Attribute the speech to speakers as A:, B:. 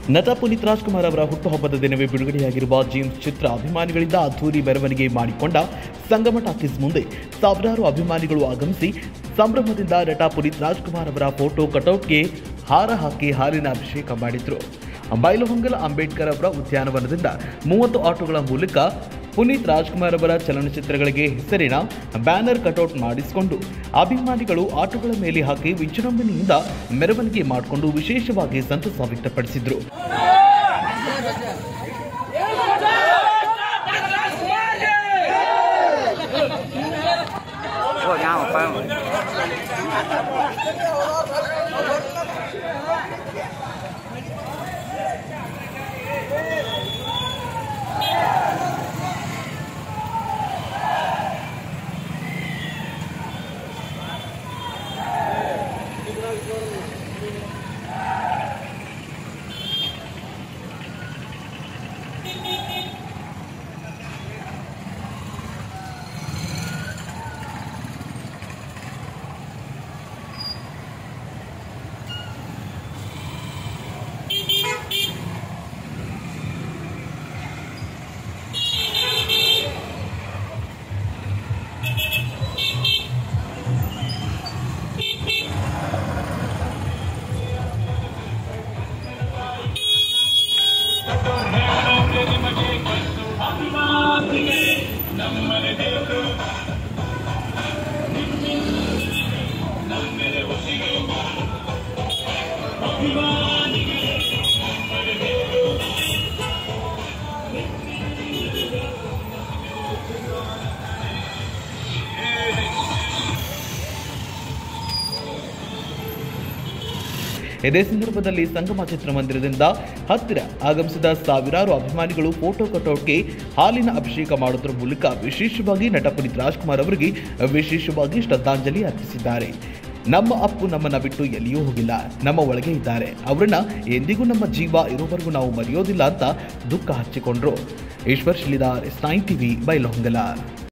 A: ನಟ ಪುನೀತ್ ರಾಜ್ಕುಮಾರ್ ಅವರ ಹುಟ್ಟುಹಬ್ಬದ ದಿನವೇ ಬಿಡುಗಡೆಯಾಗಿರುವ ಜೇಮ್ಸ್ ಚಿತ್ರ ಅಭಿಮಾನಿಗಳಿಂದ ಅದ್ದೂರಿ ಮೆರವಣಿಗೆ ಮಾಡಿಕೊಂಡ ಸಂಗಮ ಟಾಕೀಸ್ ಮುಂದೆ ಸಾವಿರಾರು ಅಭಿಮಾನಿಗಳು ಆಗಮಿಸಿ ಸಂಭ್ರಮದಿಂದ ನಟ ಪುನೀತ್ ರಾಜ್ಕುಮಾರ್ ಅವರ ಫೋಟೋ ಕಟೌಟ್ಗೆ ಹಾರ ಹಾಕಿ ಹಾಲಿನ ಅಭಿಷೇಕ ಮಾಡಿದ್ರು ಬೈಲಹೊಂಗಲ ಅಂಬೇಡ್ಕರ್ ಅವರ ಉದ್ಯಾನವನದಿಂದ ಮೂವತ್ತು ಆಟೋಗಳ ಮೂಲಕ ಪುನೀತ್ ರಾಜ್ಕುಮಾರ್ ಅವರ ಚಲನಚಿತ್ರಗಳಿಗೆ ಹೆಸರಿನ ಬ್ಯಾನರ್ ಕಟೌಟ್ ಮಾಡಿಸಿಕೊಂಡು ಅಭಿಮಾನಿಗಳು ಆಟೋಗಳ ಮೇಲೆ ಹಾಕಿ ವಿಜೃಂಭಣೆಯಿಂದ ಮೆರವಣಿಗೆ ಮಾಡಿಕೊಂಡು ವಿಶೇಷವಾಗಿ ಸಂತಸ ವ್ಯಕ್ತಪಡಿಸಿದರು
B: 我让我翻我。
A: ಇದೇ ಸಂದರ್ಭದಲ್ಲಿ ಸಂಗಮ ಚಿತ್ರಮಂದಿರದಿಂದ ಹತ್ತಿರ ಆಗಮಿಸಿದ ಸಾವಿರಾರು ಅಭಿಮಾನಿಗಳು ಫೋಟೋ ಕಟೌಟ್ಗೆ ಹಾಲಿನ ಅಭಿಷೇಕ ಮಾಡುವುದರ ಮೂಲಕ ವಿಶೇಷವಾಗಿ ನಟ ಪುನೀತ್ ರಾಜ್ಕುಮಾರ್ ಅವರಿಗೆ ವಿಶೇಷವಾಗಿ ಶ್ರದ್ಧಾಂಜಲಿ ಅರ್ಪಿಸಿದ್ದಾರೆ ನಮ್ಮ ಅಪ್ಪು ನಮ್ಮನ್ನ ಬಿಟ್ಟು ಎಲ್ಲಿಯೂ ಹೋಗಿಲ್ಲ ನಮ್ಮ ಒಳಗೆ ಇದ್ದಾರೆ ಅವರನ್ನ ಎಂದಿಗೂ ನಮ್ಮ ಜೀವ ಇರೋವರೆಗೂ ನಾವು ಮರೆಯೋದಿಲ್ಲ ಅಂತ ದುಃಖ ಹಚ್ಚಿಕೊಂಡ್ರು Eshwar Shilidar S nine TV Bailhongal